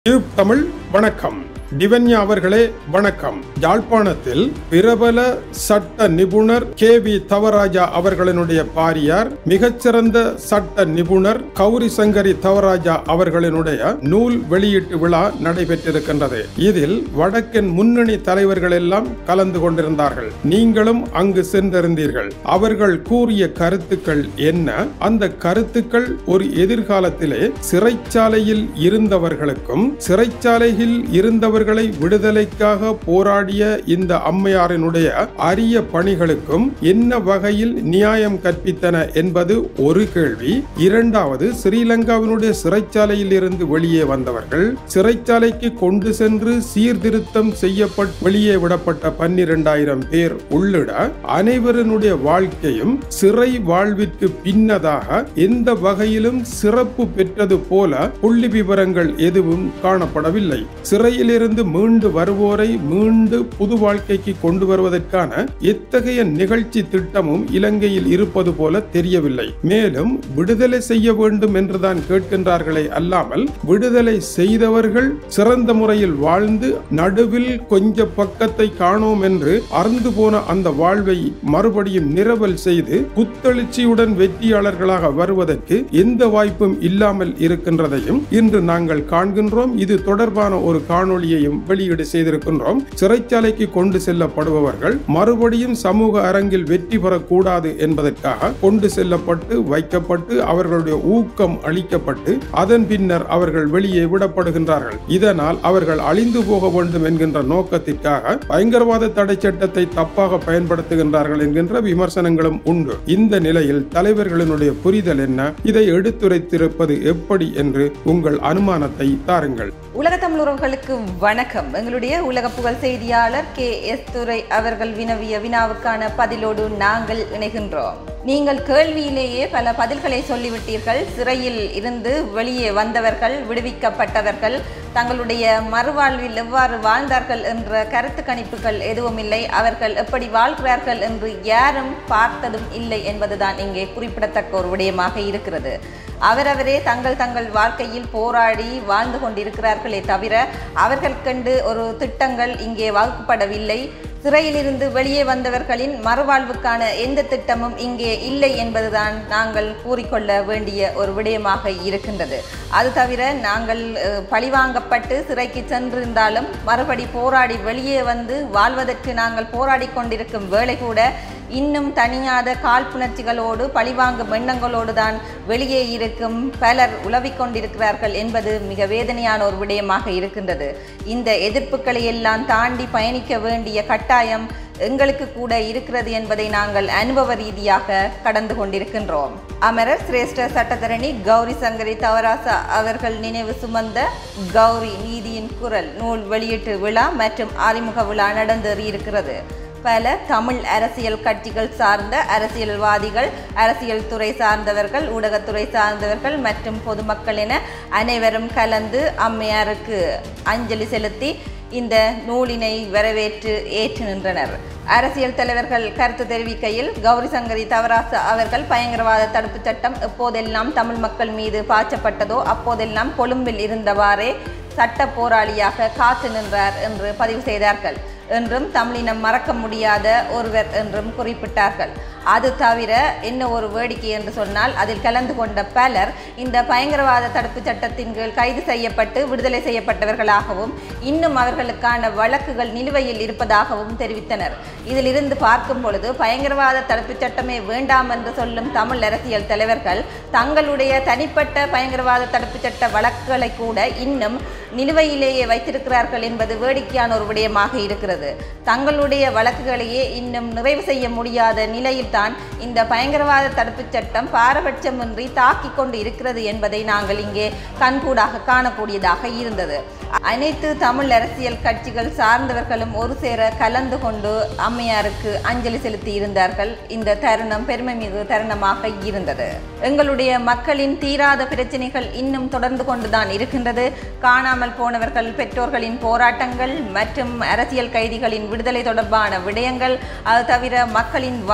tube Tamil வணக்கம் டிவன்யா அவர்களே வணக்கம் யாழ்ப்பாணத்தில் பிரபல சட்ட நிபுணர் கே வி தவராஜா அவர்களினுடைய பாரியார் மிகச்சிறந்த சட்ட நிபுணர் கௌரி சங்கரி தவராஜா அவர்களினுடைய நூல் வெளியீட்டு விழா நடைபெற்றிருக்கின்றது இதில் வடக்கின் முன்னணி தலைவர்கள் எல்லாம் கலந்து கொண்டிருந்தார்கள் நீங்களும் அங்கு சென்றிருந்தீர்கள் அவர்கள் கூறிய கருத்துக்கள் என்ன அந்த கருத்துக்கள் ஒரு எதிர்காலத்திலே சிறைச்சாலையில் இருந்தவர்களுக்கும் சிறைச்சாலையில் இருந்தவர்களை விடுதலைக்காக போராடிய இந்த அம்மையாரினுடைய அரிய பணிகளுக்கும் என்ன வகையில் நியாயம் கற்பித்தன என்பது ஒரு கேள்வி இரண்டாவது ஸ்ரீலங்காவினுடைய சிறைச்சாலையில் இருந்து வெளியே வந்தவர்கள் சிறைச்சாலைக்கு கொண்டு சென்று சீர்திருத்தம் செய்யப்பட்டு வெளியே விடப்பட்ட பன்னிரண்டாயிரம் பேர் உள்ளிட அனைவருடைய வாழ்க்கையும் சிறை வாழ்விற்கு பின்னதாக எந்த வகையிலும் சிறப்பு பெற்றது போல புள்ளி விவரங்கள் எதுவும் காணப்படவில்லை சிறையிலிருந்து மீண்டு வருவோரை மீண்டு புது வாழ்க்கைக்கு கொண்டு வருவதற்கான எத்தகைய நிகழ்ச்சி திட்டமும் இலங்கையில் இருப்பது போல தெரியவில்லை மேலும் விடுதலை செய்ய வேண்டும் என்றுதான் கேட்கின்றார்களே அல்லாமல் விடுதலை செய்தவர்கள் சிறந்த முறையில் வாழ்ந்து நடுவில் கொஞ்ச பக்கத்தை காணோம் என்று அறந்து போன அந்த வாழ்வை மறுபடியும் நிரவல் செய்து புத்தெழுச்சியுடன் வெற்றியாளர்களாக வருவதற்கு எந்த வாய்ப்பும் இல்லாமல் இருக்கின்றதையும் இன்று நாங்கள் காண்கின்றோம் இது தொடர்பான ஒரு காணொளியையும் வெளியீடு செய்திருக்கின்றோம் சிறைச்சாலைக்கு கொண்டு செல்லப்படுபவர்கள் மறுபடியும் சமூக அரங்கில் வெற்றி பெறக்கூடாது என்பதற்காக கொண்டு செல்லப்பட்டு வைக்கப்பட்டு அவர்களுடைய ஊக்கம் அளிக்கப்பட்டு அதன் பின்னர் அவர்கள் வெளியே விடப்படுகின்றார்கள் இதனால் அவர்கள் அழிந்து போக வேண்டும் என்கின்ற நோக்கத்திற்காக பயங்கரவாத தடை சட்டத்தை தப்பாக பயன்படுத்துகின்றார்கள் என்கின்ற விமர்சனங்களும் உண்டு இந்த நிலையில் தலைவர்களினுடைய புரிதல் என்ன இதை எடுத்துரைத்திருப்பது எப்படி என்று உங்கள் அனுமானத்தை தாருங்கள் உலக தமிழ் உறவுகளுக்கு வணக்கம் எங்களுடைய உலக புகழ் செய்தியாளர் கே எஸ் துரை அவர்கள் வினவிய வினாவுக்கான பதிலோடு நாங்கள் இணைகின்றோம் நீங்கள் கேள்வியிலேயே பல பதில்களை சொல்லிவிட்டீர்கள் சிறையில் இருந்து வெளியே வந்தவர்கள் விடுவிக்கப்பட்டவர்கள் தங்களுடைய மறுவாழ்வில் எவ்வாறு வாழ்ந்தார்கள் என்ற கருத்து கணிப்புகள் எதுவும் இல்லை அவர்கள் எப்படி வாழ்கிறார்கள் என்று யாரும் பார்த்ததும் இல்லை என்பதுதான் இங்கே குறிப்பிடத்தக்க ஒரு விடயமாக இருக்கிறது அவரவரே தங்கள் தங்கள் வாழ்க்கையில் போராடி வாழ்ந்து கொண்டிருக்கிறார்களே தவிர அவர்கள் கண்டு ஒரு திட்டங்கள் இங்கே வகுக்கப்படவில்லை சிறையிலிருந்து வெளியே வந்தவர்களின் மறுவாழ்வுக்கான எந்த திட்டமும் இங்கே இல்லை என்பதுதான் நாங்கள் கூறிக்கொள்ள வேண்டிய ஒரு விடயமாக இருக்கின்றது அது தவிர நாங்கள் அஹ், பழிவாங்கப்பட்டு சிறைக்கு சென்றிருந்தாலும் மறுபடி போராடி வெளியே வந்து வாழ்வதற்கு நாங்கள் போராடி கொண்டிருக்கும் வேளை கூட இன்னும் தனியாத காழ்ப்புணர்ச்சிகளோடு பழிவாங்கும் எண்ணங்களோடு தான் வெளியே இருக்கும் பலர் உலவிக் கொண்டிருக்கிறார்கள் என்பது மிக வேதனையான ஒரு விடயமாக இருக்கின்றது இந்த எதிர்ப்புகளை எல்லாம் தாண்டி பயணிக்க வேண்டிய கட்டாயம் எங்களுக்கு கூட இருக்கிறது என்பதை நாங்கள் அனுபவ ரீதியாக கடந்து கொண்டிருக்கின்றோம் அமரர் சிரேஷ்ட சட்டத்தரணி கௌரி சங்கரி தவராசா அவர்கள் நினைவு சுமந்த கௌரி நீதியின் குரல் நூல் வெளியீட்டு விழா மற்றும் அறிமுக விழா நடந்தேறியிருக்கிறது பல தமிழ் அரசியல் கட்சிகள் சார்ந்த அரசியல்வாதிகள் அரசியல் துறை சார்ந்தவர்கள் ஊடகத்துறை சார்ந்தவர்கள் மற்றும் பொதுமக்கள் என அனைவரும் கலந்து அம்மையாருக்கு அஞ்சலி செலுத்தி இந்த நூலினை வரவேற்று ஏற்று நின்றனர் அரசியல் தலைவர்கள் கருத்து தெரிவிக்கையில் கௌரி சங்கரி தவராசு அவர்கள் பயங்கரவாத தடுப்புச் சட்டம் எப்போதெல்லாம் தமிழ் மக்கள் மீது பாய்ச்சப்பட்டதோ அப்போதெல்லாம் கொழும்பில் இருந்தவாறே சட்ட போராளியாக காத்து நின்றார் என்று பதிவு செய்தார்கள் என்றும் தமிழினம் மறக்க முடியாத ஒருவர் என்றும் குறிப்பிட்டார்கள் அது தவிர என்ன ஒரு வேடிக்கை என்று சொன்னால் அதில் கலந்து கொண்ட பலர் இந்த பயங்கரவாத தடுப்புச் சட்டத்தின் கீழ் கைது செய்யப்பட்டு விடுதலை செய்யப்பட்டவர்களாகவும் இன்னும் அவர்களுக்கான வழக்குகள் நிலுவையில் இருப்பதாகவும் தெரிவித்தனர் இதிலிருந்து பார்க்கும் பொழுது பயங்கரவாத தடுப்புச் சட்டமே வேண்டாம் என்று சொல்லும் தமிழ் அரசியல் தலைவர்கள் தங்களுடைய தனிப்பட்ட பயங்கரவாத தடுப்புச் சட்ட வழக்குகளை கூட இன்னும் நிலுவையிலேயே வைத்திருக்கிறார்கள் என்பது வேடிக்கையான ஒரு விடயமாக இருக்கிறது தங்களுடைய வழக்குகளையே இன்னும் நிறைவு செய்ய முடியாத நிலையில்தான் இந்த பயங்கரவாத தடுப்புச் சட்டம் பாரபட்சமின்றி தாக்கிக் கொண்டு இருக்கிறது என்பதை நாங்கள் இங்கே கண்கூடாக காணக்கூடியதாக இருந்தது அனைத்து தமிழ் அரசியல் கட்சிகள் சார்ந்தவர்களும் ஒரு சேர கலந்து கொண்டு அம்மையாருக்கு அஞ்சலி செலுத்தி இருந்தார்கள் இந்த தருணம் பெருமை மிகு தருணமாக இருந்தது எங்களுடைய மக்களின் தீராத பிரச்சனைகள் இன்னும் தொடர்ந்து கொண்டுதான் இருக்கின்றது காணாமல் போனவர்கள் பெற்றோர்களின் போராட்டங்கள் மற்றும் அரசியல் கைதிகளின் விடுதலை தொடர்பான விடயங்கள் அது தவிர மக்களின் வாழ்வாதார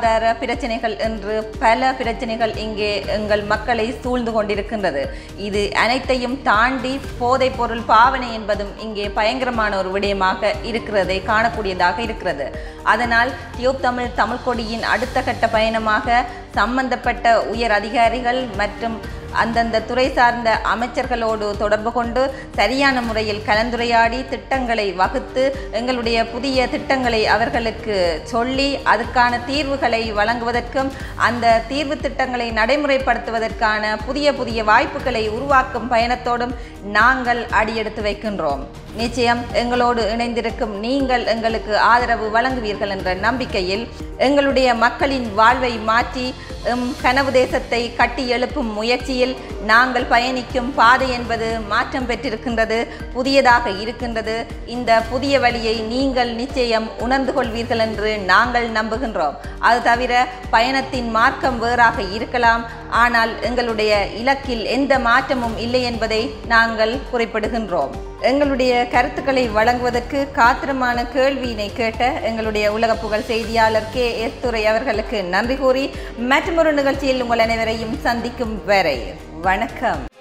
பொருளாதார பிரச்சனைகள் என்று பல பிரச்சனைகள் இங்கே எங்கள் மக்களை சூழ்ந்து கொண்டிருக்கின்றது இது அனைத்தையும் தாண்டி போதைப் பொருள் பாவனை என்பதும் இங்கே பயங்கரமான ஒரு விடயமாக இருக்கிறதை காணக்கூடியதாக இருக்கிறது அதனால் டியூப் தமிழ் தமிழ் கொடியின் அடுத்த கட்ட பயணமாக சம்பந்தப்பட்ட உயர் அதிகாரிகள் மற்றும் அந்தந்த துறை சார்ந்த அமைச்சர்களோடு தொடர்பு கொண்டு சரியான முறையில் கலந்துரையாடி திட்டங்களை வகுத்து எங்களுடைய புதிய திட்டங்களை அவர்களுக்கு சொல்லி அதுக்கான தீர்வுகளை வழங்குவதற்கும் அந்த தீர்வு திட்டங்களை நடைமுறைப்படுத்துவதற்கான புதிய புதிய வாய்ப்புகளை உருவாக்கும் பயணத்தோடும் நாங்கள் அடியெடுத்து வைக்கின்றோம் நிச்சயம் எங்களோடு இணைந்திருக்கும் நீங்கள் எங்களுக்கு ஆதரவு வழங்குவீர்கள் என்ற நம்பிக்கையில் எங்களுடைய மக்களின் வாழ்வை மாற்றி எம் கனவு தேசத்தை கட்டி எழுப்பும் முயற்சியில் நாங்கள் பயணிக்கும் பாதை என்பது மாற்றம் பெற்றிருக்கின்றது புதியதாக இருக்கின்றது இந்த புதிய வழியை நீங்கள் நிச்சயம் உணர்ந்து கொள்வீர்கள் என்று நாங்கள் நம்புகின்றோம் அது தவிர பயணத்தின் மார்க்கம் வேறாக இருக்கலாம் ஆனால் எங்களுடைய இலக்கில் எந்த மாற்றமும் இல்லை என்பதை நாங்கள் குறிப்பிடுகின்றோம் எங்களுடைய கருத்துக்களை வழங்குவதற்கு காத்திரமான கேள்வியினை கேட்ட எங்களுடைய உலக புகழ் செய்தியாளர் கே எஸ் துரை அவர்களுக்கு நன்றி கூறி மற்றொரு நிகழ்ச்சியில் உங்கள் அனைவரையும் சந்திக்கும் வரை வணக்கம்